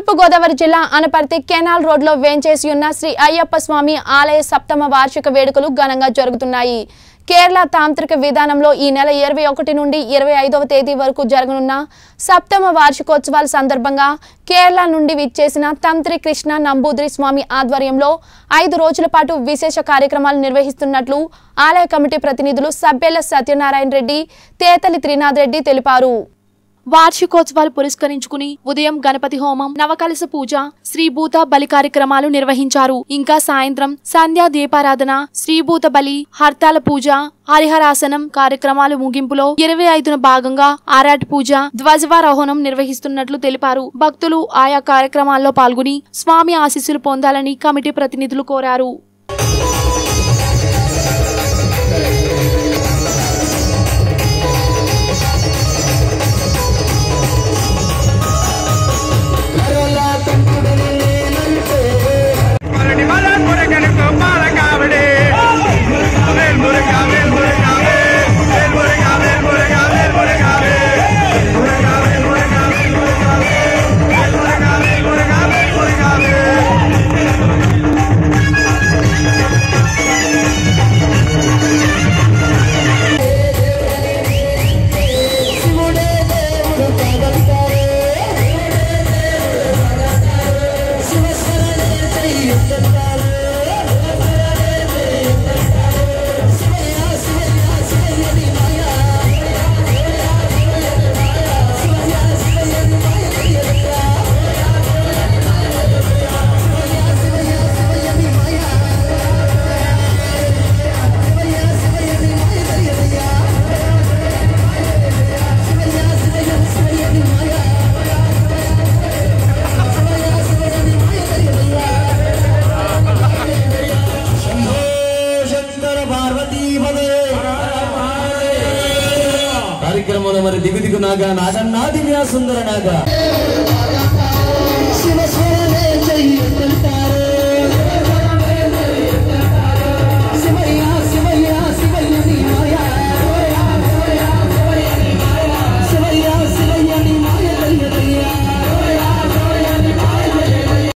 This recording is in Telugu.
తూర్పు గోదావరి జిల్లా అనపర్తి కెనాల్ రోడ్లో వేంచేసి ఉన్న శ్రీ అయ్యప్ప స్వామి ఆలయ సప్తమ వార్షిక వేడుకలు ఘనంగా జరుగుతున్నాయి కేరళ తాంత్రిక విధానంలో ఈ నెల ఇరవై ఒకటి నుండి ఇరవై ఐదవ తేదీ వరకు జరగనున్న సప్తమ వార్షికోత్సవాల సందర్భంగా కేరళ నుండి విచ్చేసిన తంత్రి కృష్ణ నంబూద్రి స్వామి ఆధ్వర్యంలో ఐదు రోజుల పాటు విశేష కార్యక్రమాలు నిర్వహిస్తున్నట్లు ఆలయ కమిటీ ప్రతినిధులు సబ్బెల్ల సత్యనారాయణ రెడ్డి తేతలి త్రినాథ్ రెడ్డి తెలిపారు వార్షికోత్సవాలు పురస్కరించుకుని ఉదయం గణపతి హోమం నవకలస పూజ శ్రీభూత బలి కార్యక్రమాలు నిర్వహించారు ఇంకా సాయంత్రం సంధ్యా దీపారాధన శ్రీభూత బలి హర్తాల పూజ హరిహరాసనం కార్యక్రమాలు ముగింపులో ఇరవై ఐదున భాగంగా ఆరాట్ పూజ ధ్వజవారోహణం నిర్వహిస్తున్నట్లు తెలిపారు భక్తులు ఆయా కార్యక్రమాల్లో పాల్గొని స్వామి ఆశీస్సులు పొందాలని కమిటీ ప్రతినిధులు కోరారు పరడి వల మురగనుకు పాల కావడే వేల్ మురగా వేల్ మురగావే వేల్ మురగా వేల్ మురగా వేల్ మురగావే మురగా వేల్ మురగా వేల్ మురగావే వేల్ మురగా వేల్ మురగా వేల్ మురగావే శంకర పార్వతీ పదే కార్యక్రమంలో మరి దిగు దిగు నాగా నాగన్నా దివ్యా సుందర నాగా